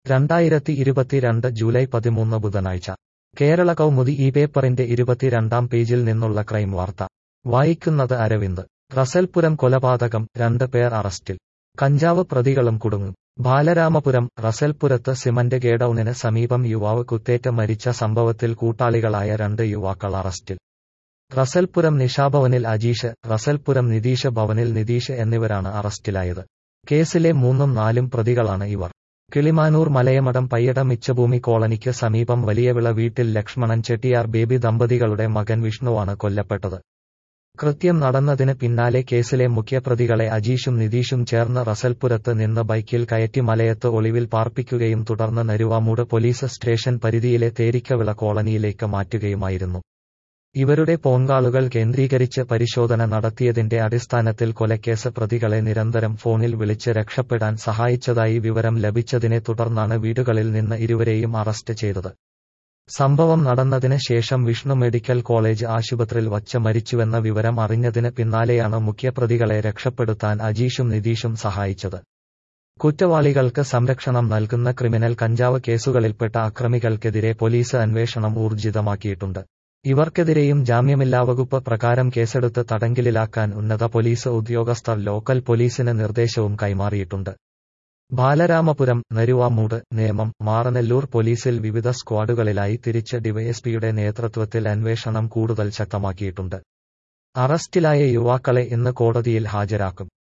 രണ്ടായിരത്തി ഇരുപത്തിരണ്ട് ജൂലൈ പതിമൂന്ന് ബുധനാഴ്ച കേരള കൗമുദി ഈ പേപ്പറിന്റെ ഇരുപത്തിരണ്ടാം പേജിൽ നിന്നുള്ള ക്രൈം വാർത്ത വായിക്കുന്നത് അരവിന്ദ് റസൽപുരം കൊലപാതകം രണ്ട് പേർ അറസ്റ്റിൽ കഞ്ചാവ് പ്രതികളും കുടുങ്ങും ബാലരാമപുരം റസൽപുരത്ത് സിമന്റ് ഗേഡൌണിന് സമീപം യുവാവ് കുത്തേറ്റ് മരിച്ച സംഭവത്തിൽ കൂട്ടാളികളായ രണ്ട് യുവാക്കൾ അറസ്റ്റിൽ റസൽപുരം നിഷാഭവനിൽ അജീഷ് റസൽപുരം നിതീഷ് ഭവനിൽ നിതീഷ് എന്നിവരാണ് അറസ്റ്റിലായത് കേസിലെ മൂന്നും നാലും പ്രതികളാണ് ഇവർ കിളിമാനൂർ മലയമടം പയ്യട മിച്ചഭൂമി കോളനിക്ക് സമീപം വലിയവിള വീട്ടിൽ ലക്ഷ്മണൻ ചെട്ടിയാർ ബേബി ദമ്പതികളുടെ മകൻ വിഷ്ണുവാണ് കൊല്ലപ്പെട്ടത് കൃത്യം നടന്നതിന് പിന്നാലെ കേസിലെ മുഖ്യപ്രതികളെ അജീഷും നിതീഷും ചേർന്ന് റസൽപുരത്ത് നിന്ന് ബൈക്കിൽ കയറ്റി മലയത്ത് ഒളിവിൽ പാർപ്പിക്കുകയും തുടർന്ന് നരുവാമൂട് പോലീസ് സ്റ്റേഷൻ പരിധിയിലെ തേരിക്കവിള കോളനിയിലേക്ക് മാറ്റുകയുമായിരുന്നു ഇവരുടെ പോങ്കാളുകൾ കേന്ദ്രീകരിച്ച് പരിശോധന നടത്തിയതിന്റെ അടിസ്ഥാനത്തിൽ കൊലക്കേസ് പ്രതികളെ നിരന്തരം ഫോണിൽ വിളിച്ച് രക്ഷപ്പെടാൻ സഹായിച്ചതായി വിവരം ലഭിച്ചതിനെ തുടർന്നാണ് വീടുകളിൽ നിന്ന് ഇരുവരെയും അറസ്റ്റ് ചെയ്തത് സംഭവം നടന്നതിന് ശേഷം വിഷ്ണു മെഡിക്കൽ കോളേജ് ആശുപത്രിയിൽ വച്ച് മരിച്ചുവെന്ന വിവരം അറിഞ്ഞതിന് പിന്നാലെയാണ് മുഖ്യപ്രതികളെ രക്ഷപ്പെടുത്താൻ അജീഷും നിതീഷും സഹായിച്ചത് കുറ്റവാളികൾക്ക് സംരക്ഷണം നൽകുന്ന ക്രിമിനൽ കഞ്ചാവ് കേസുകളിൽപ്പെട്ട അക്രമികൾക്കെതിരെ പോലീസ് അന്വേഷണം ഊർജിതമാക്കിയിട്ടുണ്ട് ഇവർക്കെതിരെയും ജാമ്യമില്ലാ വകുപ്പ് പ്രകാരം കേസെടുത്ത് തടങ്കലിലാക്കാൻ ഉന്നത പോലീസ് ഉദ്യോഗസ്ഥർ ലോക്കൽ പോലീസിന് നിർദ്ദേശവും കൈമാറിയിട്ടുണ്ട് ബാലരാമപുരം നരുവാമൂട് നേമം മാറനെല്ലൂർ പോലീസിൽ വിവിധ സ്ക്വാഡുകളിലായി തിരിച്ച് ഡിവൈഎസ്പിയുടെ നേതൃത്വത്തിൽ അന്വേഷണം കൂടുതൽ ശക്തമാക്കിയിട്ടുണ്ട് അറസ്റ്റിലായ യുവാക്കളെ ഇന്ന് കോടതിയിൽ ഹാജരാക്കും